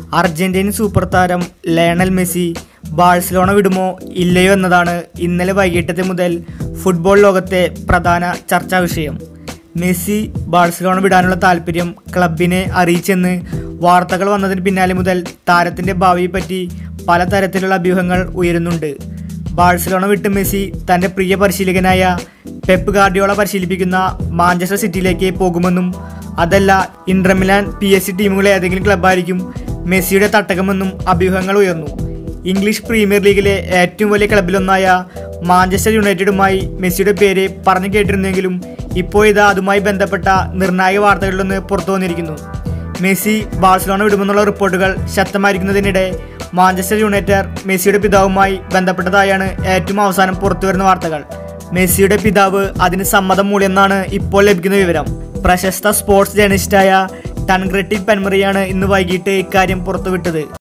Argentine super താരം Lionel Messi Barcelona വിടുമോ ഇല്ലയോ എന്നതാണ് ഇന്നലെ വൈകിട്ടത്തെ മുതൽ ഫുട്ബോൾ ലോകത്തെ പ്രധാന ചർച്ചാ വിഷയം മെസ്സി ബാഴ്സലോണ വിടാനുള്ള താല്പര്യം ക്ലബിനെ അറിയിച്ചെന്ന് വാർത്തകൾ വന്നതിന് പിന്നാലെ മുതൽ താരത്തിൻ്റെ ഭാവിയെപ്പറ്റി പലതരത്തിലുള്ള അഭ്യൂഹങ്ങൾ ഉയരുന്നുണ്ട് ബാഴ്സലോണ വിട്ട് മെസ്സി തൻ്റെ പ്രിയ പരിശീലകനായ പെപ്പ് ഗാർഡിയോള പരിശീലിപ്പിക്കുന്ന മാഞ്ചസ്റ്റർ സിറ്റിയിലേക്ക് പോകുമെന്നും അതല്ല ഇന്റർമിലാൻ പി എസ് സി ടീമുകളെ ഏതെങ്കിലും ക്ലബ്ബായിരിക്കും മെസ്സിയുടെ തട്ടകമെന്നും അഭ്യൂഹങ്ങൾ ഉയർന്നു ഇംഗ്ലീഷ് പ്രീമിയർ ലീഗിലെ ഏറ്റവും വലിയ ക്ലബിലൊന്നായ മാഞ്ചസ്റ്റർ യുണൈറ്റഡുമായി മെസ്സിയുടെ പേര് പറഞ്ഞു കേട്ടിരുന്നെങ്കിലും ഇപ്പോൾ ഇതാ അതുമായി ബന്ധപ്പെട്ട നിർണായക വാർത്തകളിലൊന്ന് പുറത്തു വന്നിരിക്കുന്നു മെസ്സി ബാഴ്സലോണ വിടുമെന്നുള്ള റിപ്പോർട്ടുകൾ ശക്തമായിരിക്കുന്നതിനിടെ മാഞ്ചസ്റ്റർ യുണൈറ്റഡ് മെസ്സിയുടെ പിതാവുമായി ബന്ധപ്പെട്ടതായാണ് ഏറ്റവും അവസാനം പുറത്തുവരുന്ന വാർത്തകൾ മെസ്സിയുടെ പിതാവ് അതിന് സമ്മതം മൂളിയെന്നാണ് ഇപ്പോൾ ലഭിക്കുന്ന വിവരം പ്രശസ്ത സ്പോർട്സ് ജേർണലിസ്റ്റായ ടൺഗ്രട്ടി പെൻമറിയാണ് ഇന്ന് വൈകിട്ട് ഇക്കാര്യം പുറത്തുവിട്ടത്